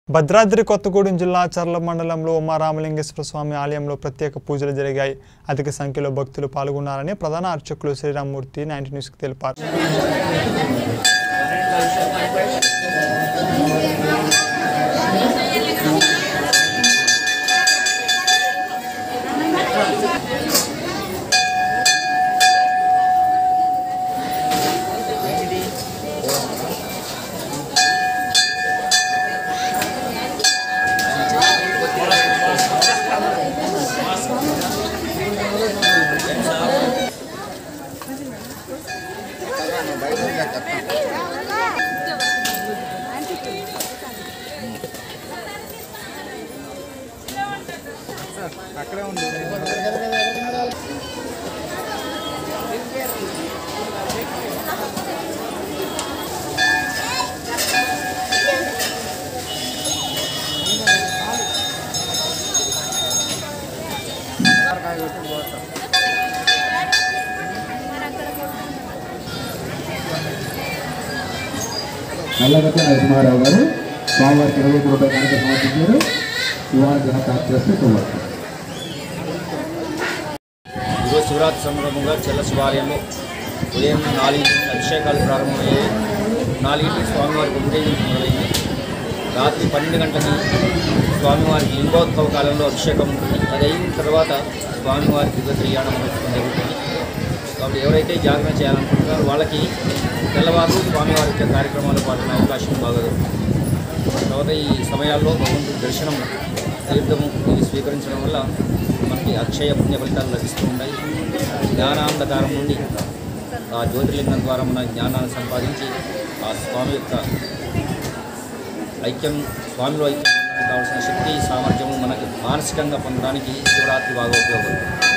భద్రాద్రి కొత్తగూడెం జిల్లా చర్ల మండలంలో ఉమారామలింగేశ్వర స్వామి ఆలయంలో ప్రత్యేక పూజలు జరిగాయి అధిక సంఖ్యలో భక్తులు పాల్గొన్నారని ప్రధాన అర్చకులు శ్రీరామ్మూర్తి నైన్టీ న్యూస్కి తెలిపారు నల్లగట్ల నరసింహారావు గారు స్వామివారికి ఇరవై మూడు రూపాయలు కనుక సమర్పించారు ఇవాళ జన కార్యక్రమం చూడవచ్చు ఈరోజు శివరాత్రి సందర్భంగా చెల్ల శివాలయంలో ఉదయం నాలుగు అభిషేకాలు ప్రారంభమయ్యాయి నాలుగింటికి స్వామివారికి ఉత్తేజించి మొదలైంది రాత్రి పన్నెండు గంటలకి స్వామివారికి లింగోత్సవ కాలంలో అభిషేకం ఉంటుంది అది అయిన తర్వాత స్వామివారికి దివ్య కళ్యాణం మహోత్సవం జరుగుతుంది కాబట్టి ఎవరైతే జాగరణ చేయాలనుకుంటున్నారో వాళ్ళకి తెల్లవారు స్వామివారి యొక్క కార్యక్రమాలు పాల్గొనే అవకాశం బాగా దొరుకుతుంది తర్వాత ఈ సమయాల్లో భగవంతుడి దర్శనం తీర్థము ఇది స్వీకరించడం వల్ల మనకి అక్షయ పుణ్య ఫలితాలు లభిస్తూ ఉంటాయి జ్ఞానాంధకారం నుండి ఆ జ్యోతిర్లింగం ద్వారా మన జ్ఞానాన్ని సంపాదించి ఆ స్వామి యొక్క ఐక్యం స్వామిలో ఐక్యం పొందడానికి కావాల్సిన శక్తి సామర్థ్యము మనకి మానసికంగా పొందడానికి శివరాత్రి బాగా ఉపయోగపడుతుంది